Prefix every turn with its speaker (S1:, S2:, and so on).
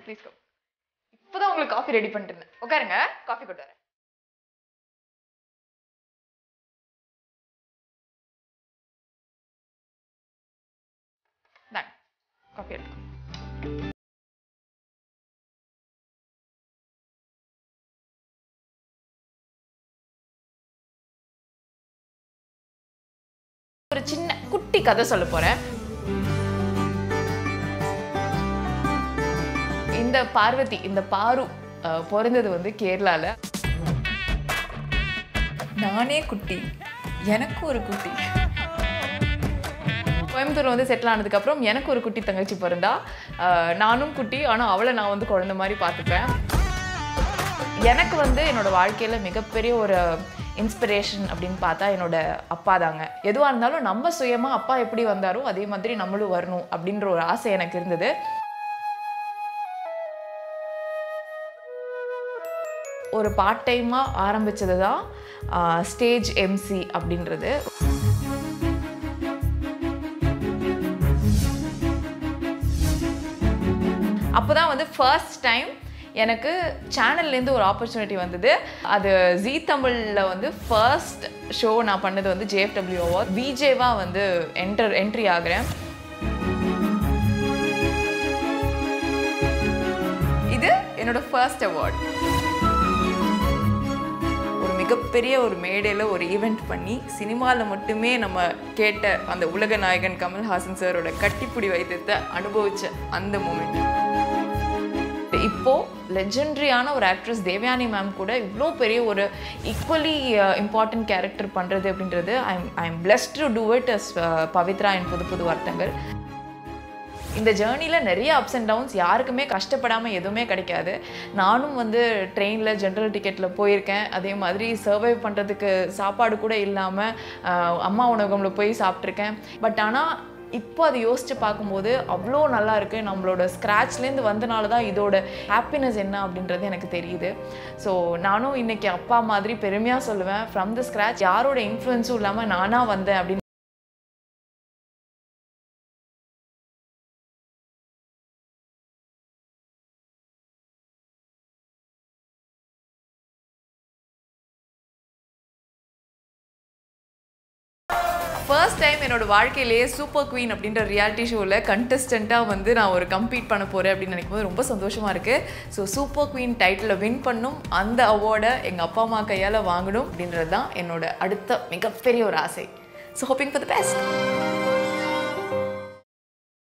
S1: please come இப்போதான் உங்களுக்கு coffee ready பண்ணிட்டு இருந்தேன் உட்காருங்க காஃபி கொண்டு வரேன் இந்தாங்க காஃபி எடுத்துக்கோ ஒரு சின்ன குட்டி கதை சொல்ல போறேன் இந்த பார்வதி இந்த பாரு அஹ், பிறந்தது வந்து கேரளால நானே குட்டி எனக்கு ஒரு குட்டி கோயம்புத்தூர் வந்து செட்டில் ஆனதுக்கு அப்புறம் எனக்கு ஒரு குட்டி தங்கச்சி பிறந்தா அஹ், நானும் குட்டி ஆனால் அவளை நான் வந்து குழந்தை மாதிரி பார்த்துப்பேன் எனக்கு வந்து என்னோட வாழ்க்கையில் மிகப்பெரிய ஒரு இன்ஸ்பிரேஷன் அப்படின்னு பார்த்தா என்னோட அப்பா தாங்க எதுவாக இருந்தாலும் நம்ம சுயமாக அப்பா எப்படி வந்தாரோ அதே மாதிரி நம்மளும் வரணும் அப்படின்ற ஒரு ஆசை எனக்கு இருந்தது ஒரு பார்ட் டைமாக ஆரம்பிச்சது தான் ஸ்டேஜ் எம்சி அப்படின்றது அப்போ தான் வந்து ஃபர்ஸ்ட் டைம் எனக்கு சேனல்லேருந்து ஒரு ஆப்பர்ச்சுனிட்டி வந்தது அது ஜீ தமிழில் வந்து ஃபர்ஸ்ட் ஷோ நான் பண்ணது வந்து ஜேஎஃப்டபிள்யூ அவார்ட் விஜேவாக வந்து என்டர் என்ட்ரி ஆகுறேன் இது என்னோட ஃபர்ஸ்ட் அவார்ட் ஒரு மிகப்பெரிய ஒரு மேடையில் ஒரு ஈவெண்ட் பண்ணி சினிமாவில் மட்டுமே நம்ம கேட்ட அந்த உலக நாயகன் கமல்ஹாசன் சாரோட கட்டிப்பிடி வைத்தியத்தை அனுபவிச்ச அந்த மூமெண்ட் இப்போ லெஜெண்ட்ரியான ஒரு ஆக்ட்ரஸ் தேவயானி மேம் கூட இவ்வளோ பெரிய ஒரு ஈக்குவலி இம்பார்ட்டன்ட் கேரக்டர் பண்ணுறது அப்படின்றது I'm I'm blessed to do it as Pavithra என் புது புது வார்த்தைகள் இந்த ஜேர்னியில் நிறைய அப்ஸ் அண்ட் டவுன்ஸ் யாருக்குமே கஷ்டப்படாமல் எதுவுமே கிடைக்காது நானும் வந்து ட்ரெயினில் ஜென்ரல் டிக்கெட்டில் போயிருக்கேன் அதே மாதிரி சர்வை பண்ணுறதுக்கு சாப்பாடு கூட இல்லாமல் அம்மா உணவகமில் போய் சாப்பிட்ருக்கேன் பட் ஆனால் இப்போ அதை யோசித்து பார்க்கும்போது அவ்வளோ நல்லா இருக்கு நம்மளோட ஸ்க்ராட்ச்லேருந்து வந்தனால தான் இதோட ஹாப்பினஸ் என்ன அப்படின்றது எனக்கு தெரியுது ஸோ நானும் இன்னைக்கு அப்பா மாதிரி பெருமையாக சொல்லுவேன் ஃப்ரம் த ஸ்க்ராட்ச் யாரோட இன்ஃப்ளூயன்ஸும் இல்லாமல் நானாக வந்தேன் அப்படின்னு ஃபர்ஸ்ட் டைம் என்னோட வாழ்க்கையிலேயே சூப்பர் குவீன் அப்படின்ற ரியாலிட்டி ஷோவில் கண்டஸ்டண்ட்டாக வந்து நான் ஒரு கம்பீட் பண்ண போகிறேன் அப்படின்னு நினைக்கும் போது ரொம்ப சந்தோஷமாக இருக்குது ஸோ சூப்பர் குவீன் டைட்டிலை வின் பண்ணும் அந்த அவார்டை எங்கள் அப்பா அம்மா கையால் வாங்கணும் அப்படின்றது தான் என்னோட அடுத்த மிகப்பெரிய ஒரு ஆசை so hoping for the best